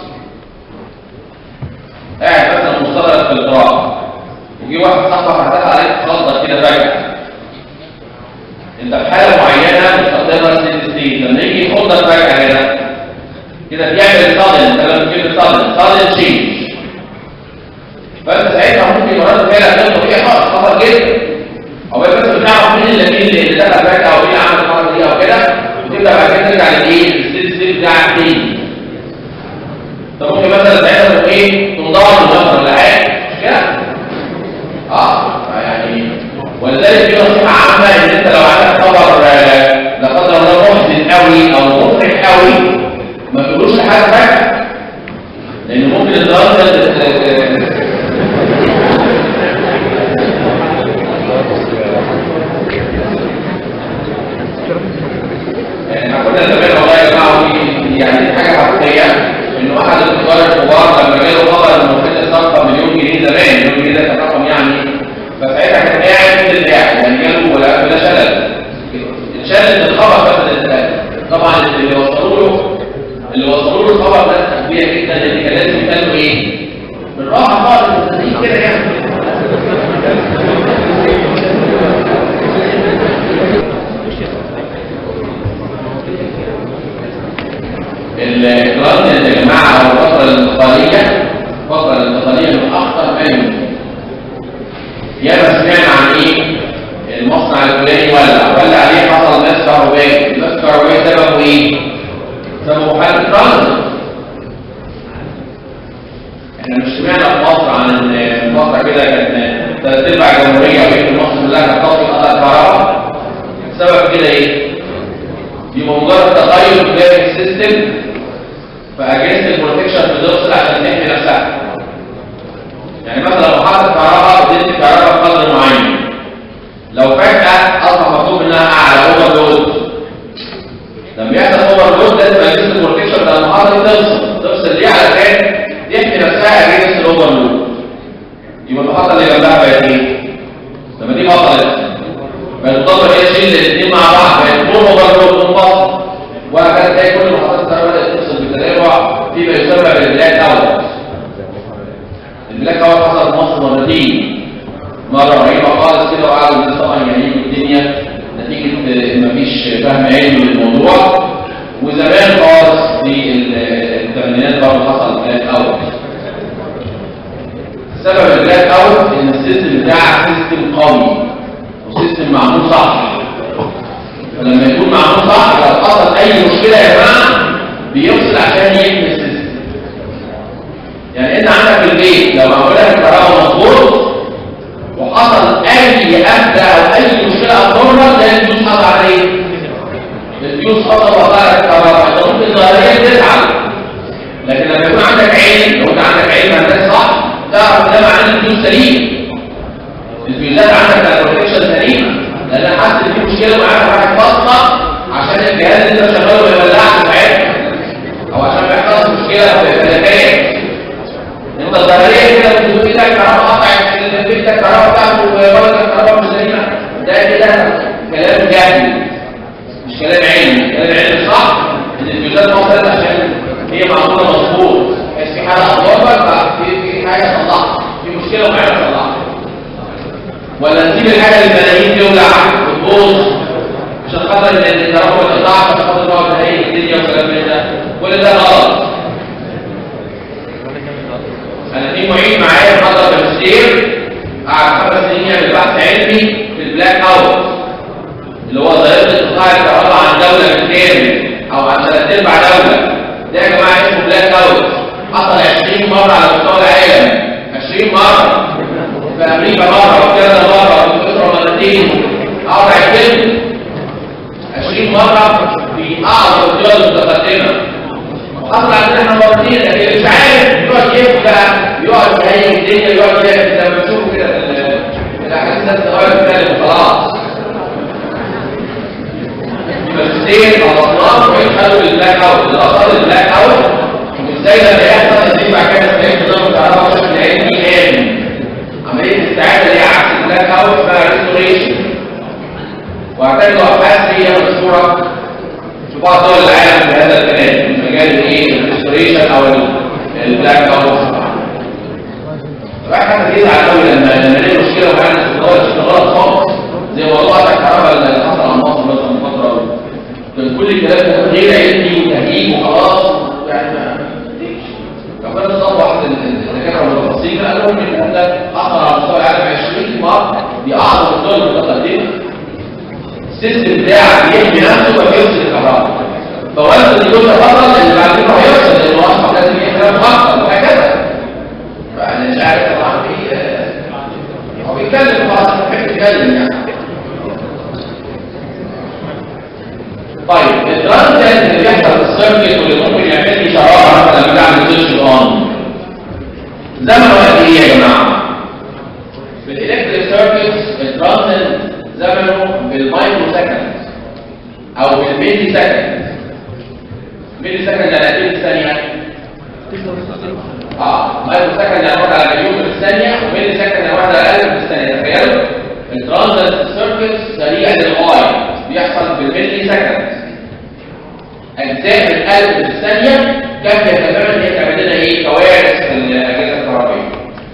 [SPEAKER 1] قاعد مثلا مستغرق في القراءه وجي واحد صاحبك هتدخل عليك خضر كده فجاه انت في حاله معينه مستخدمها ستيت ستيت لما يجي يخضر فجاه كده كده بيعمل صدن كلام كلمه صدن صدن تشينج فانت ساعتها ممكن مرات فعلا تاخد فيها خالص خطر جدا او بس بتعرف مين اللي مين اللي دخل فجاه او مين عمل الحركه دي او كده وتبدا بعد كده ترجع للايه الستيت ستيت بتاعك تاني طب ممكن مثلا ساعتها تقوم ايه تنضغط مثلا ولا حاجه مش كده؟ اه يعني ولذلك في نصيحه عامه ان انت لو عندك خبر آه، لا قدر الله محزن قوي او مفرح قوي ما تقولوش لحد فجاه لان ممكن الدراسه يعني احنا كنا زمان والله يا جماعه ودي- يعني دي حاجه حقيقيه انه احد التجار الكبار لما جاله خبر انه محل الصفقه مليون جنيه زمان مليون جنيه ده كان رقم يعني فساعتها كان قاعد في القاعد يعني جاله ولا ولا شلل اتشلل الخبر بس الانتهاء طبعا اللي وصلوا له اللي وصلوا له الخبر ده كبيره جدا لان كان لازم يتقال له ايه؟ بالراحه خالص زي كده يعني الإكرام يا جماعة أو الفترة الانتقالية الفترة الانتقالية من أخطر ما يمكن ياما سمعنا عن إيه؟ المصنع الفلاني ولع ولع عليه حصل ناس كهربائي الناس الكهربائي سببه إيه؟ سببه حالة ترانزيت احنا مش سمعنا في مصر عن فترة كده كانت ثلاث ارباع الجمهورية وهي مصر كلها كانت تطفي قطع الكهرباء السبب كده ايه؟ يبقى مجرد تغير في جهاز السيستم فاجهزه البروتكشن بتفصل عشان تحمي نفسها يعني مثلا لو حطت كهرباء بتدي كهرباء بقدر معين لو فجاه اصبح مطلوب منها اعلى اوفر لود لما يحصل اوفر لود لازم اجهزه البروتكشن بتاع المحطه دي تفصل تفصل ليه علشان يحمي نفسها اجهزه الاوفر لود يبقى المحطه اللي جنبها بقت ايه؟ لما دي بطلت فالضغط هي تشيل الاثنين مع بعض فيكون اوفر منفصل وهكذا تلاقي كل محطات الكهرباء بدات تفصل بتتابع فيما يسمى بالبلاك اوت البلاك اوت حصل في مصر مرتين مره رهيبه خالص كده وقعدوا الناس طبعا يعيشوا الدنيا نتيجه مفيش فهم علمي للموضوع وزمان خالص في الثمانينات برضه حصل بلاك اوت سبب البلاك اوت ان السيستم بتاعك سيستم قوي وسيستم معمول صح فلما يكون معمول صح لو حصل اي مشكله يا جماعه بيفصل عشان يحمي السيستم يعني انت عندك في البيت لو معمول لك الكهرباء مظبوط وحصل اي ابدا او اي مشكله ابنورمال ده الفيوز حصل عليه الفيوز حصل وقع الكهرباء انت ممكن ظاهريا تزعل لكن لما يكون عندك عين لو انت عندك عين هندسه صح تعرف ده معناه ان الفيوز سليم الفيوزات عندك البروتكشن سليمه لان حاسس ان في مشكله معاك واحد فاصله عشان الجهاز اللي انت شغاله ما يولعش ساعتها او عشان ما يحصلش مشكله في الفلاتات انت ظاهريا كده بتقول ايدك كهرباء قطعت البيت الكهرباء بتاعته وبرضه الكهرباء مش سليمه ده كده كلام جهلي مش كلام علمي كلام علمي صح ان الفيوزات وصلت عشان هي معموله مظبوط بس في حاله اضرار في في حاجه تصلحها في مشكله ومعرفه تصلحها ولا نسيب الحاجه اللي الملايين تولع وتبوظ عشان خاطر ان الكهرباء ما تقطعش عشان خاطر نقعد نهيئ الدنيا وكلام من ده كل ده غلط انا في معيد معايا محاضره ماجستير قعد خمس سنين يعمل بحث علمي في البلاك اوت انقطاع الكهرباء عن دوله بالكامل او عن ثلاث ارباع دوله ده يا جماعه اسمه بلاك اوت حصل 20 مره على مستوى العالم 20 مره في امريكا مره وفي كندا مره وفي اسرائيل مرتين اقعد اعد 20 مره في اعظم الدول المتقدمه حصل عندنا احنا مرتين لكن مش عارف يقعد يبقى يقعد يهيئ الدنيا يقعد يعمل زي ما بتشوفوا كده في الاحاديث الناس تغير تتكلم خلاص بسين على الاطراف ويدخلوا البلاك اوت الاثار البلاك اوت ازاي لما يحصل ازاي بعد كده تلاقي نظام الكهرباء بشكل علمي امن عمليه الاستعاده اللي هي عكس البلاك اوت اسمها ريستوريشن واعتقد ابحاث هي مشهوره في بعض دول العالم في هذا المجال في مجال الايه الريستوريشن او البلاك اوت الواحد بيزعل قوي لما لما نلاقي مشكله وفعلا الدول اشتغلت خالص زي موضوع الكهرباء اللي حصل على مصر مثلا من فتره كان كل الكلام ده غير علمي وتهيئ وخلاص يعني ما فكان صبح الدكاتره المتخصصين قال لهم ان الكلام ده حصل على مستوى العالم 20 مره دي اعظم الدول المتقدمه السيستم بتاعك بيحمي نفسه فبيفصل الكهرباء فوانت ان كل حصل اللي بعد كده هيفصل لانه اصبح لازم يحمي اكتر وهكذا فانا مش عارف طبعا ايه هو بيتكلم خلاص بيحب يتكلم يعني طيب الترانزيت اللي بيحصل في السيركت واللي ممكن يعمل لي شراره مثلا لما اعمل سويتش اون زمنه قد ايه يا جماعه؟ في الالكتريك سيركتس الترانزيت زمنه بالمايكرو سكند او بالميلي سكند ميلي سكند يعني 30 ثانيه اه مايكرو سكند يعني واحد على مليون في الثانيه وميلي سكند يعني واحد على الف في الثانيه تخيلوا الترانزيت سيركتس سريع للغايه بيحصل بالملي سكند اجزاء من الف في الثانيه كافيه تماما ان هي تعمل لنا ايه كوارث في الاجهزه الكهربائيه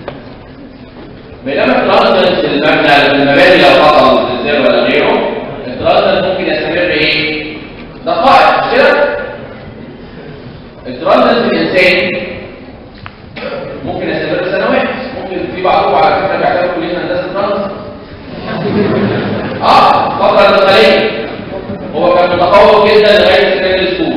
[SPEAKER 1] بينما الترانزيت في المبنى في المباني لو حصل زلزال ولا غيره الترانزيت ممكن يستمر ايه دقائق مش كده الترانزيت في الانسان ممكن يستمر سنوات ممكن في بعضهم على فكره بيعتبروا كليه هندسه ترانزيت اه الفتره الانتقاليه هو كان متفوق جدا لغايه سكندري سكول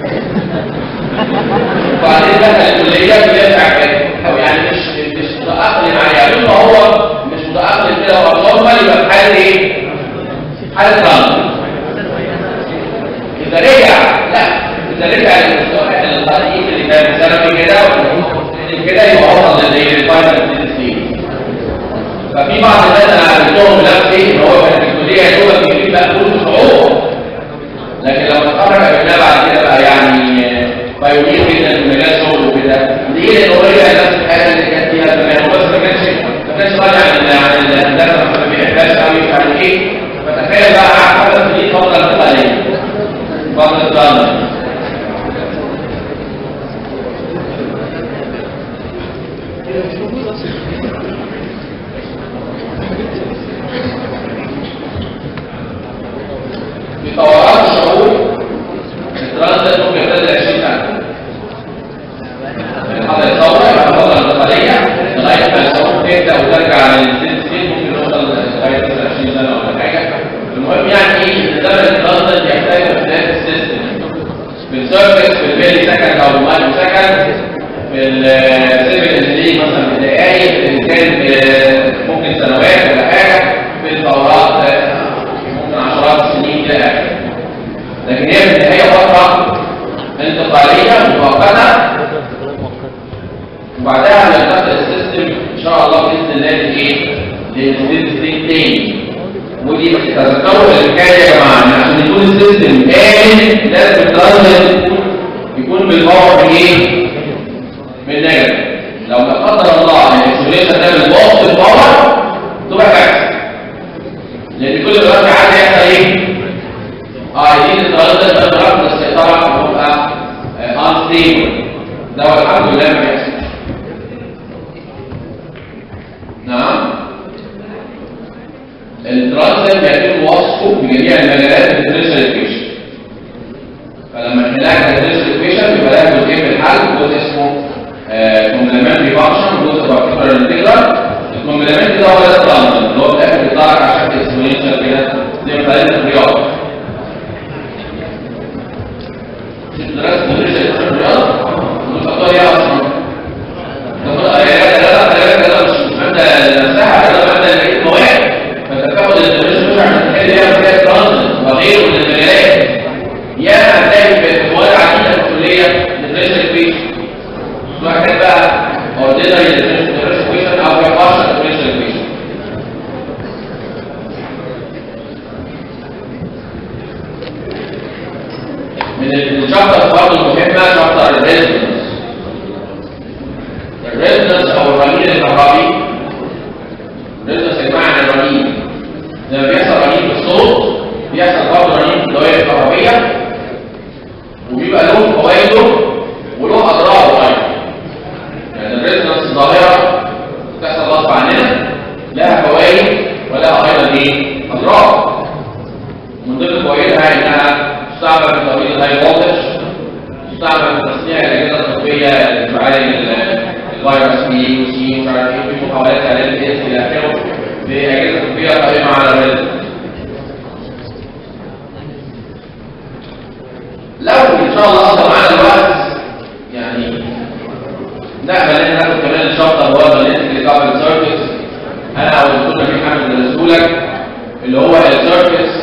[SPEAKER 1] وبعدين دخل الكليه كليه تعبان او يعني مش مش متاقلم عليها لما هو مش متاقلم كده هو نورمال يبقى في حاله ايه؟ حاله رمل اذا رجع لا اذا رجع للمستوى القديم اللي كان ثانوي كده كده يبقى وصل للفاينل ستيج ففي بعض الناس انا عرفتهم بنفسي ان هو كان في الكليه يا دوبك يجيب مقبول بصعوبه لكن لما اتخرج قابلناه بعد كده بقى يعني بايونير جدا في مجال شغله وكده ليه لانه رجع نفس الحاجه اللي كان فيها زمان بس ما كانش ما كانش راضي عن عن الهندسه ما بيحبهاش قوي مش عارف ايه فتخيل بقى قعد فتره سنين فتره انتقاليه فتره ضلمه في طورات الشعور الترانزيت ممكن يبتدي 20 سنه الحاله الثوره يبقى الفتره الانتقاليه لغايه ما الشعور تبدا وترجع للست سنين ممكن نوصل لغايه 29 سنه ولا حاجه المهم يعني ايه ان زمن الترانزيت يحتاج اختلاف السيستم في السيرفكس في الميلي سكند او المايكرو سكند في السيفل انجينيرنج مثلا في دقائق في الانسان ممكن سنوات ولا حاجه في الثورات ممكن عشرات السنين الى اخره لكن هي في النهايه فتره انتقاليه مؤقته وبعدها هنبدا السيستم ان شاء الله باذن الله لايه؟ للستيت ستيت تاني ودي تذكروا الحكايه يا جماعه ان عشان يكون السيستم امن لازم الترانزيت يكون بالباور ايه؟ بالنيجاتيف لو لا قدر الله الاكسبريشن ده بالبوست باور تبقى كارثه لان كل دلوقتي عايز يحصل ايه؟ اه عايزين التردد ده برغم السيطره بتبقى انستيبل ده والحمد لله ما بيحصلش نعم الترانزيت يتم وصفه بجميع المجالات بالديفرنشال ايكويشن فلما نحلها كديفرنشال ايكويشن يبقى لها جزئين في الحل جزء اسمه كومبلمنتري فانكشن وجزء بارتيكولار انتجرال الكومبلمنتري ده هو الترانزيت اللي هو في الاخر بيطلع على شكل اكسبوننشال كده زي ما اتعلمنا في الرياضه زي ما بيحصل رنين في الصوت بيحصل برضه رنين في الدوائر الكهربيه وبيبقى له فوائده وله اضراره ايضا يعني الريزونانس ظاهره بتحصل غصب عننا لها فوائد ولها ايضا ايه؟ اضرار من ضمن فوائدها انها تستعمل في توليد الهاي فولتج تستعمل في تصنيع الاجهزه الطبيه اللي بتعالج الفيروس بي وسي ومش عارف ايه في محاولات علاج الايدز الى اخره باجهزه طبيه قائمه على الريزونانس لو ان شاء الله قضى معانا الوقت يعني نقبل ان ناخد كمان الشابتر اللي هو الانتجري كابل سيرفيس انا او الدكتور نبيل حامد درسه لك اللي هو السيرفيس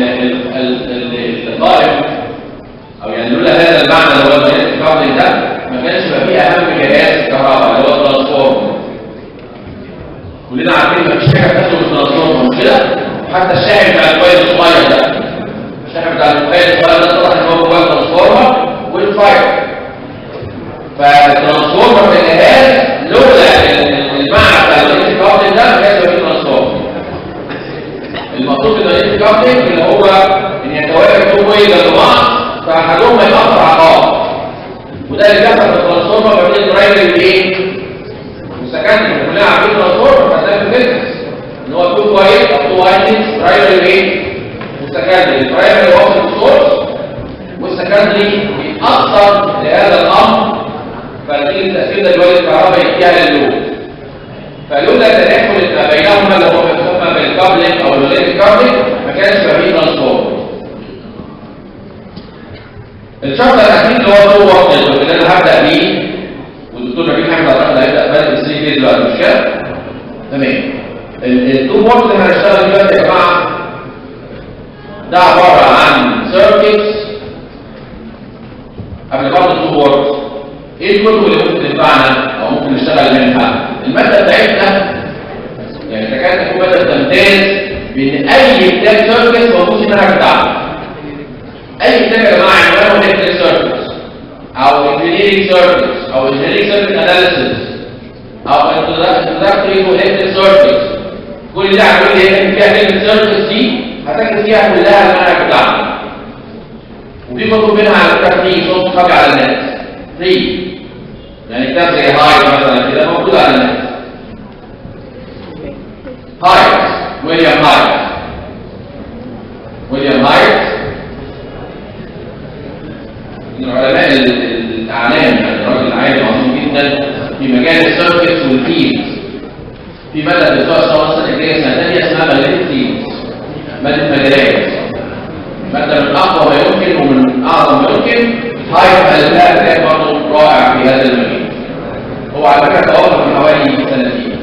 [SPEAKER 1] القائم او يعني لولا هذا المعنى اللي هو الانتجري كابل ده ما كانش يبقى فيه اهم جهاز كهرباء اللي هو الترانسفورمر كلنا عارفين ما فيش حاجه بتاخد الترانسفورمر مش كده حتى الشاحن بتاع الموبايل الصغير ده الشاحن بتاع الموبايل الصغير ده طلع ان هو موبايل ترانسفورمر والفاير فالترانسفورمر في الجهاز لولا المعنى بتاع الانتي كابلنج ده ما كانش فيه ترانسفورمر المقصود بالانتي كابلنج اللي هو ان يتوافق تو واي جنب بعض فاحدهما يأثر على بعض وده اللي بيحصل في الترانسفورمر ما بين البرايمري وايه؟ والسكندري كلنا عارفين الترانسفورمر فده في البيزنس ان هو تو واي او تو وايندنجز برايمري وايه؟ والسكندري البرايمري واصل السورس والسكندري بيتأثر لهذا الامر فنتيجه التاثير ده الوالد الكهرباء يديها للود فلولا التداخل ما بينهما اللي هو بيسمى بالكابلنج او الوليد كابلنج ما كانش يبقى فيه ترانسفورم الشرط الاخير اللي هو تو وقت اللي انا هبدا بيه والدكتور نبيل حامد اعتقد هيبدا بادئ السري فيز دلوقتي مش كده؟ تمام التو وقت اللي هنشتغل دلوقتي يا جماعه ده عباره عن سيركتس قبل برضه التو وقت ايه الكتب اللي ممكن تنفعنا او ممكن نشتغل منها الماده بتاعتنا يعني تكاد تكون ماده تمتاز بان اي كتاب سيرفيس موجود في المنهج بتاعنا اي كتاب يا جماعه عنوانه تكنيكال سيرفيس او انجينيرنج سيرفيس او انجينيرنج سيرفيس اناليسيس او انتروداكتوري تو الكتريك سيرفيس كل ده عامل ايه فيها كلمه سيرفيس دي هتجد فيها كلها المنهج بتاعنا وفي كتب منها على فكره في صوت خفي على النت فري يعني كتاب زي هاي مثلا كده موجود على النت هايت ويليام هايت ويليام هايت من علماء الاعلام يعني راجل عالم عظيم جدا في مجال السيركتس والفيلد في ماده بتوع السنه الجايه سنه ثانيه اسمها ماده فيلد ماده مجالات ماده من اقوى ما يمكن ومن اعظم ما يمكن هاي الفها كتاب برضه رائع في هذا المجال هو على فكره توقف من حوالي سنتين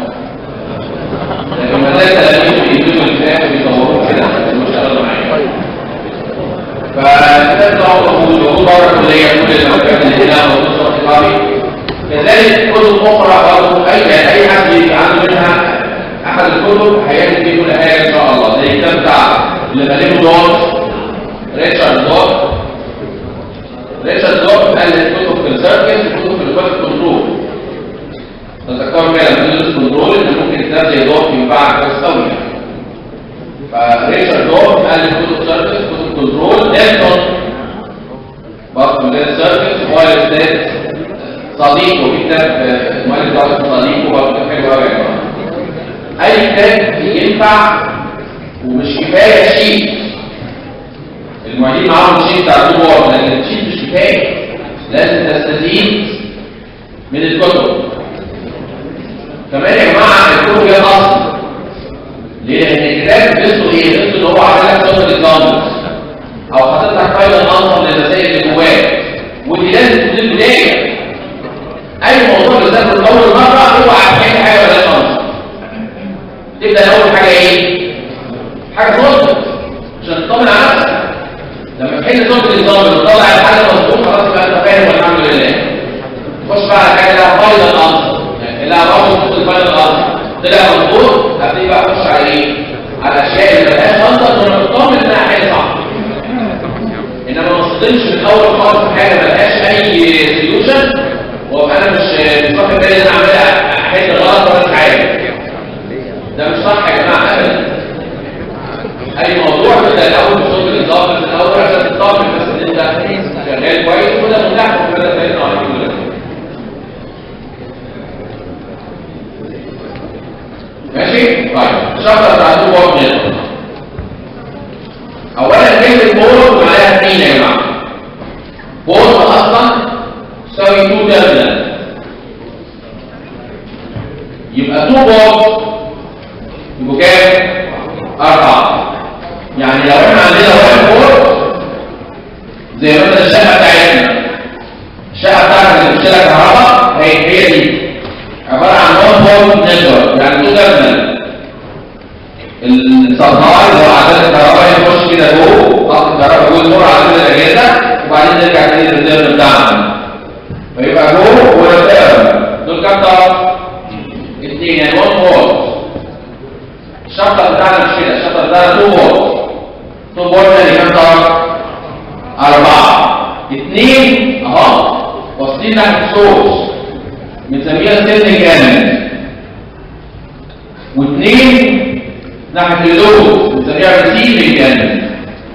[SPEAKER 1] لكن ما زال تلاميذه بيدوسوا الكتاب وبيطوروه كده واشتغلوا معايا فالكتاب ده موجود موجود بره الكليه كل المكان اللي هنا موجود صوت اصحابي كذلك كتب اخرى برضه اي اي حد يبقى عنده منها احد الكتب هيجد فيه كل حاجه ان شاء الله زي الكتاب بتاع اللي ماليه دوت ريتشارد دوت ريتشارد دوت قال الكتب في السيركس وكتب في الكواليتي كنترول تذكروا كده من الكواليتي كنترول ان ممكن كتاب زي دوت ينفعك كويس قوي فريتشارد دوت قال الكتب سيركس كتب كنترول ديلتون برضه ده السيركس موبايل ذات صديقه في كتاب المؤلف بتاعه صديقه برضه كتاب حلو قوي يا جماعه اي كتاب ينفع ومش كفايه شيت المعيدين معاهم شيت بتاع الدور لان الشيت مش كفايه لازم تستزيد من الكتب كمان يا جماعه الكتب هي الاصل ليه؟ لان الكتاب بيصل ايه؟ بيصل ان هو عامل لك صوت الاكزامبلز او حاطط لك فايل انظم للمسائل اللي جواه ودي لازم تكون البدايه اي موضوع بالذات من اول مره اوعى تحكي حاجه ولا خالص تبدا اول حاجه ايه؟ حاجه صوت عشان تطمن على نفسك لما تحل صوت الاكزامبل وتطلع الحاجه مظبوط خلاص يبقى انت فاهم والحمد لله خش بقى على حاجه لها فايل الانظم اللي هبقى صوت الفايل الانظم طلع مظبوط هبتدي بقى اخش على ايه؟ على الاشياء اللي ملهاش انظم وانا مطمن انها حاجه صح انما ما اصدمش من اول خالص في حاجه ملهاش اي سوليوشن وابقى انا مش مش واخد بالي ان انا عاملها حته غلط وانا مش عارف ده مش صح يا جماعه ابدا تبدا الاول بصوت الاضافه الاول عشان تطمن بس ان انت شغال كويس وده متاح في كده تاني على كده ماشي طيب الشفره بتاع تو بورد نتورك اولا كلمه بورد معناها اثنين يا جماعه بورد اصلا تساوي تو تيرمينال يبقى تو بورد يبقوا كام؟ أربعة يعني لو احنا عندنا واحد بورد زي مثلا الشقة بتاعتنا الشقة بتاعتنا اللي بتشيلها كهرباء هي هي دي عبارة عن وان بورد نتورك يعني تو تيرمينال السطحات اللي هو عدد الكهرباء يخش كده جوه خط الكهرباء جوه النور على كل الاجهزه وبعدين نرجع تاني للتيرم بتاعنا فيبقى جوه ولا تيرم دول كام طرف؟ اثنين يعني 1 فولت الشفطه بتاعنا مش كده الشفطه بتاعنا 2 فولت 2 فولت يعني كام طرف؟ أربعة اثنين اهو واصلين ناحية السورس بنسميها سن جامد واثنين ناحية اللود بنسميها ريسيفنج جامد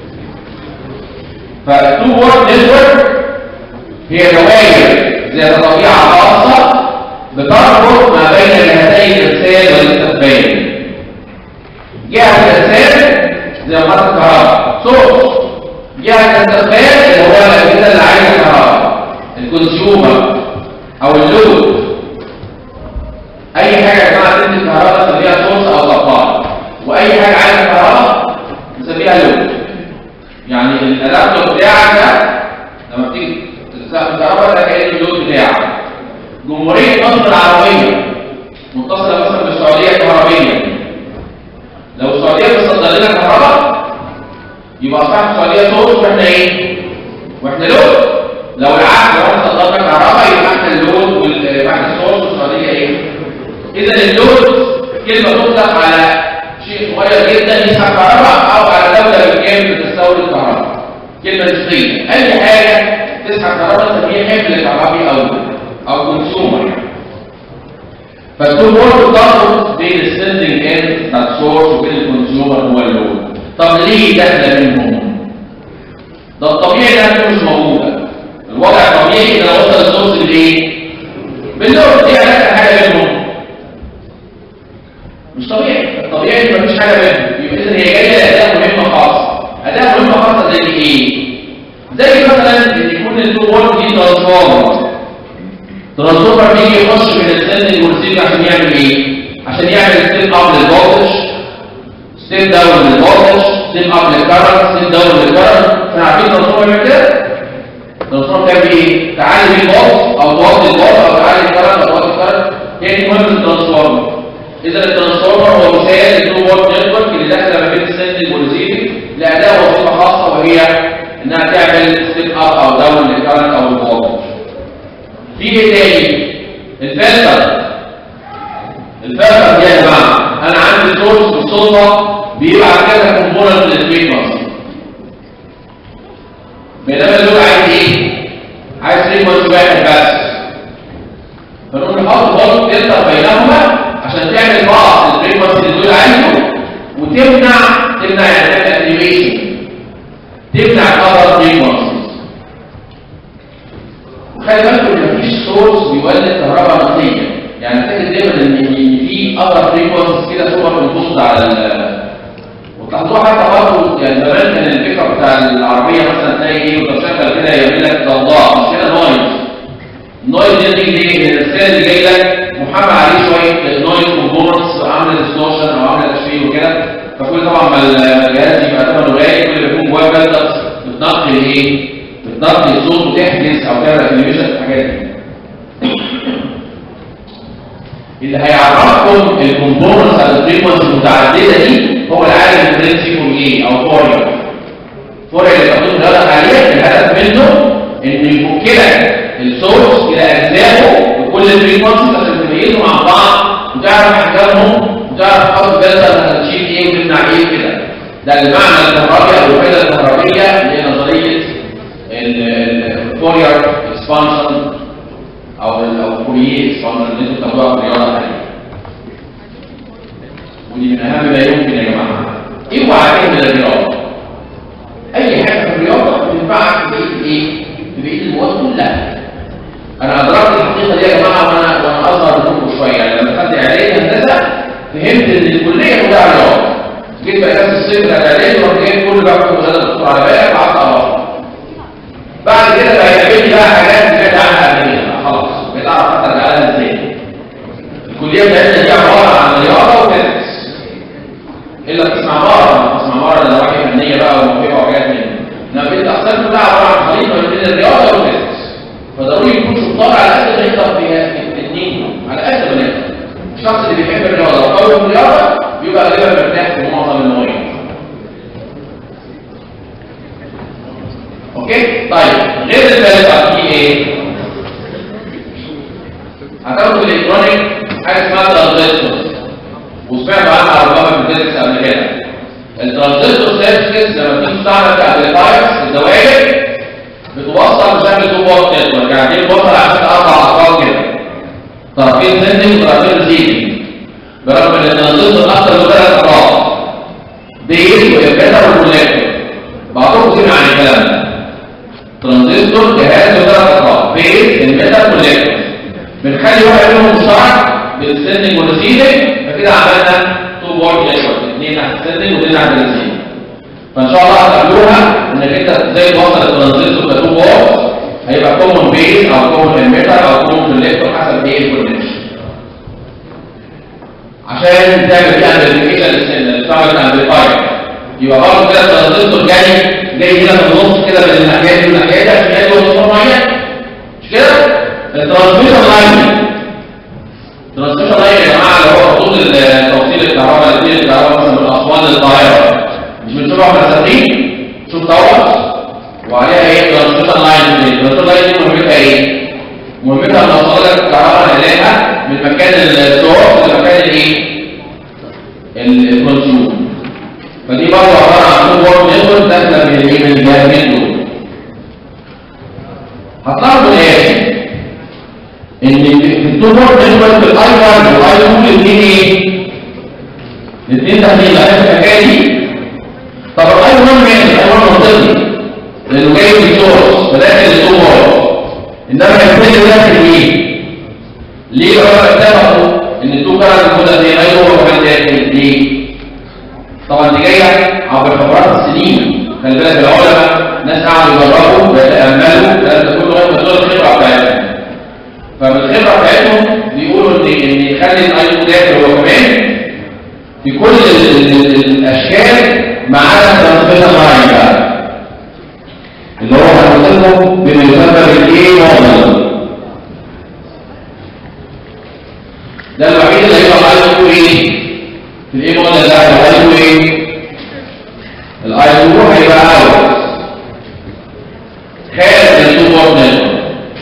[SPEAKER 1] فالتو وورد نتورك هي دوائر ذات طبيعة خاصة بتربط ما بين جهتي الإرسال والاستقبال جهة الإرسال زي محطة الكهرباء سورس جهة الاستقبال اللي هو الأجهزة اللي عايزة كهرباء الكونسيومر أو اللود أي حاجة يا جماعة تدي الكهرباء نسميها سورس أو سبلاي وأي حاجة عايزة كهرباء نسميها لود يعني الأدابتور بتاعك ده لما بتيجي تستخدم كهرباء ده كأنه اللود بتاعك جمهورية مصر العربية متصلة مثلا بالسعودية الكهربية لو السعودية بتصدر لنا كهرباء يبقى صاحب السعودية سورس واحنا ايه؟ واحنا لود لو العكس لو احنا صدرنا كهرباء يبقى احنا اللود واحنا السورس والسعودية ايه؟ إذا اللود كلمة تطلق على شيء صغير جدا يسحب كهرباء أو على دولة بالكامل بتستورد كهرباء كلمة نسبية أي حاجة تسحب كهرباء نسميها حمل كهربي أو او كونسيومر فالتو بورد تربط بين السندنج اند بتاع السورس وبين الكونسيومر هو اللود طب ليه داخله بينهم؟ ده الطبيعي ده مش موجوده الوضع الطبيعي ان انا اوصل السورس بايه؟ باللود دي علاقه حاجه بينهم مش طبيعي الطبيعي ان مفيش حاجه بينهم يبقى اذا هي جايه لاداه مهمه خاصه اداه مهمه خاصه زي ايه؟ زي مثلا ان يكون التو بورد دي ترانسفورمر ترانسفورمر بيجي يخش من السن والسيل عشان يعمل ايه؟ عشان يعمل ستيب اب للفولتج ستيب داون للفولتج ستيب اب للكرنت ستيب داون للكرنت احنا عارفين الترانسفورمر بيعمل كده؟ الترانسفورمر بتعمل ايه؟ تعالي بالفولت او توطي الفولت او تعالي الكرنت او توطي الكرنت هي دي مهمه الترانسفورمر اذا الترانسفورمر هو مثال للتو وولت نتورك اللي داخله ما بين السن والريسيفنج لاداء وظيفه خاصه وهي انها تعمل ستيب اب او داون للكرنت او الفولتج في ايه تاني الفلتر الفلتر دي يا جماعه انا عندي سورس بالصدفه بيبعت كذا كومبوننت للفريكونسي بينما اللود عايز ايه؟ عايز فريكونسي واحد بس فنقوم نحط برضه فلتر بينهما عشان تعمل بعض الفريكونسي اللي اللود عايزه وتمنع تمنع يعني تعمل اكتيفيشن تمنع الاذر فريكونسي خلي بالكم ان مفيش سورس بيولد كهرباء نقيه يعني تجد دايما ان في اذر فريكونسيز كده سوبر بتبص على ال وتلاحظوها حتى برضه يعني زمان كان الفكره بتاع العربيه مثلا تلاقي ايه وتشغل كده يعمل لك ضوضاء مش كده نويز النويز ده بيجي ليه؟ من الرساله اللي جاي لك محمل عليه شويه نويز كومبوننتس عامله ديستورشن او عامله تشويه وكده فكل طبعا ما الجهاز يبقى ثمنه غالي كل ما يكون جواه فلترز بتنقي ايه؟ بتنقي الصوت وتحجز او تعمل انيميشن في الحاجات دي اللي هيعرفكم الكومبوننتس او الفريكونسي المتعدده دي هو العالم البرنسيبل ايه او فوريا فوريا اللي بتقول الهدف عليه الهدف منه ان يفك لك السورس الى اجزائه وكل الفريكونسيز عشان تميزهم عن بعض وتعرف احكامهم وتعرف تحط داتا هتشيل ايه وتمنع ايه كده ده المعنى الكهربي او الوحده الكهربيه اللي هي نظريه الفورير اكسبانشن او او فوريه اكسبانشن اللي انتوا بتاخدوها في الرياضه الحاليه ودي من اهم ما يمكن يا جماعه اوعى تعمل الرياضه تبقى نفس الصيف الأكاديمي وراح جاي كل بقى كل غدا الدكتور على بالك وقعدت أقرأ بعد كده بقى يقابلني بقى حاجات سمعت عنها قبل كده خلاص بقيت أعرف حتى العالم إزاي الكلية بتاعتنا دي عبارة عن رياضة وفيزيكس إلا قسم عمارة قسم عمارة ده نواحي فنية بقى وموهبة وحاجات من دي إنما بقيت الأقسام كلها عبارة عن خليط ما بين الرياضة والفيزيكس فضروري يكون شطار على قد ما يقدر في الاثنين على قد ما يقدر الشخص اللي بيحب الرياضة وقوي في الرياضة بيبقى غالبا مرتاح في معظم المواضيع اوكي طيب غير الثالثة في ايه؟ هتاخدوا في الالكترونيك حاجه اسمها ترانزستور وسمعتوا عنها ربما في الفيزيكس قبل كده الترانزستور سيركتس لما بتيجي تستعمل في امبليفايرز الدوائر بتوصل بشكل تو بورت نتورك يعني دي بتوصل على شكل اربع اطراف كده طرفين سندنج وطرفين ريسيفنج برغم ان الترانزستور اكثر من ثلاث اطراف بيز وامبيدر وكوليكتور بعضكم سمع عن الكلام ده ترانزستور جهاز له ثلاث اطراف بيز امبيدر كوليكتور بنخلي واحد منهم مشترك بالسندنج والريسيفنج فكده عملنا تو بورت نتورك اثنين ناحيه السندنج واثنين ناحيه الريسيفنج فان شاء الله هتقابلوها انك انت ازاي توصل الترانزستور كتو بورت هيبقى كومن بيز او كومن اميتر او كومن كوليكتور حسب ايه الكونكشن عشان تعمل فيها امبليفيكيشن للستاندرد امبليفاير يبقى برضه كده الترانزستور جاي جاي هنا في النص كده بين الناحيتين والناحيتين عشان يدخل نقطه معينه مش كده؟ الترانسميشن لاين الترانسميشن لاين يا جماعه اللي هو خطوط توصيل الكهرباء اللي بين الكهرباء مثلا من اسوان للقاهره مش بنشوفها في الاساتين شوف دوت وعليها ايه ترانسميشن لاين الترانسميشن لاين دي مهمتها ايه؟ مهمتها ان اوصل لك الكهرباء نلاقيها من مكان السورس لمكان الايه؟ الكونسيوم فدي برضه عباره عن تو وورد نتورك داخله من الايه؟ من الجهازين دول هتلاحظوا ايه؟ ان في التو وورد نتورك الاي 1 والاي 2 الاثنين ايه؟ الاثنين داخلين على الحكايه دي طب الاي 1 ماشي الاي 1 منطقي لانه جاي من السورس فداخل التو وورد انما يبتدي داخل ايه؟ ليه هو اتفقوا ان التو كارت الموجوده دي اي هو كمان داخل ليه؟ طبعا دي جايه عبر خبرات السنين خلي بالك العلماء ناس قعدوا يجربوا ويتاملوا الكلام ده كله لغايه ما تقول الخبره بتاعتهم فبالخبره بتاعتهم بيقولوا ان ان يخلي الاي داخل هو كمان في كل ال ال الاشكال ما عدا الترانسميشن لاين بقى اللي هو هنوصلهم بما يسمى بالايه موديل ده الوحيد اللي هيبقى الاي 2 ايه في الايه موديل ده الاي 2 ايه الاي 2 هيبقى اوت خارج التو بورد نتورك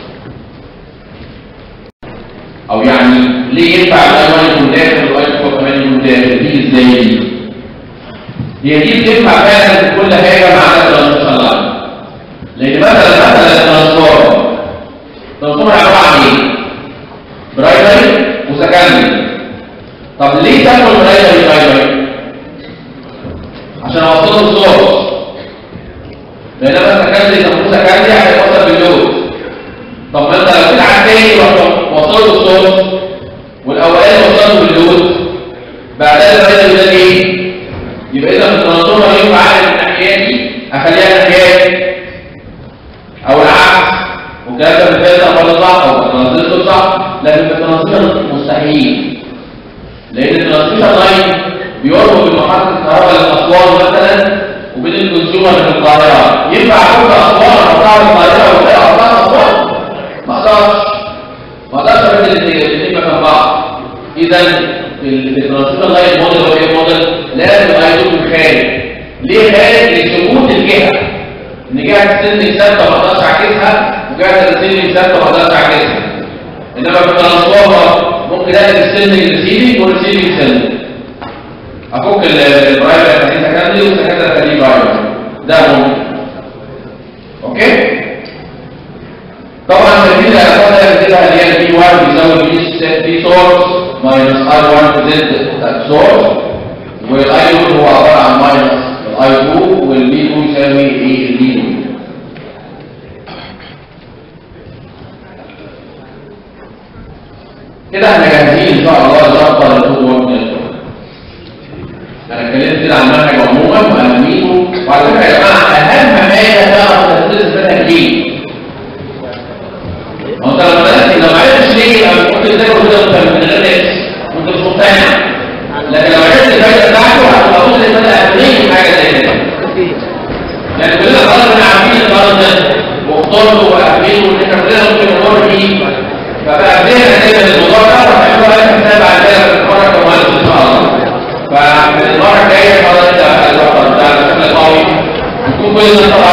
[SPEAKER 1] او يعني ليه ينفع الاي 1 يكون داخل والاي 2 كمان يكون داخل دي ازاي دي هي دي بتنفع فعلا في كل حاجه ما عدا الترانسميشن لاين لان مثلا مثلا الترانسفورم الترانسفورم عباره عن ايه؟ برايمري وسكندري طب ليه تاخد برايمري برايمري؟ عشان اوصله السورس بينما السكندري تاخد سكندري هيوصل باللود طب ما انت لو تلعب تاني وصلت السورس والاولاني وصلته باللود بعدها البرايمري ده ايه؟ يبقى اذا الترانسفورم ينفع اعمل الناحيه دي اخليها ناحيه او العكس والكلام ده بالفعل برضه صح او الترانزستور صح لكن في الترانزستور مستحيل لان الترانزستور لاين بيربط بين محطه الكهرباء للاسوار مثلا وبين الكونسيومر في القاهره ينفع احط اسوار احطها في القاهره ولا احطها في اسوار؟ ما اقدرش ما اقدرش ابدل الاثنين مكان بعض اذا الترانزستور لاين موديل هو ايه موديل لازم يكون في الخارج ليه خارج لثبوت الجهه ان جهه السن ثابته ما اقدرش اعكسها وجهه السن ثابته ما اقدرش اعكسها انما في الترانسفورمر ممكن اقلب السن للريسيفنج والريسيفنج سن افك البرايمري اخليه سكندري والسكندري اخليه برايمري ده ممكن اوكي طبعا التركيز اللي هناخدها كده اللي هي البي 1 بيساوي بي بي سورس ماينس اي 1 زد سورس والاي 2 هو عباره عن ماينس الاي 2 والبي 2 يساوي ايه البي 2 كده احنا جاهزين ان شاء الله لنقطه للتو وورد نتورك انا اتكلمت كده عن منهج الطبقة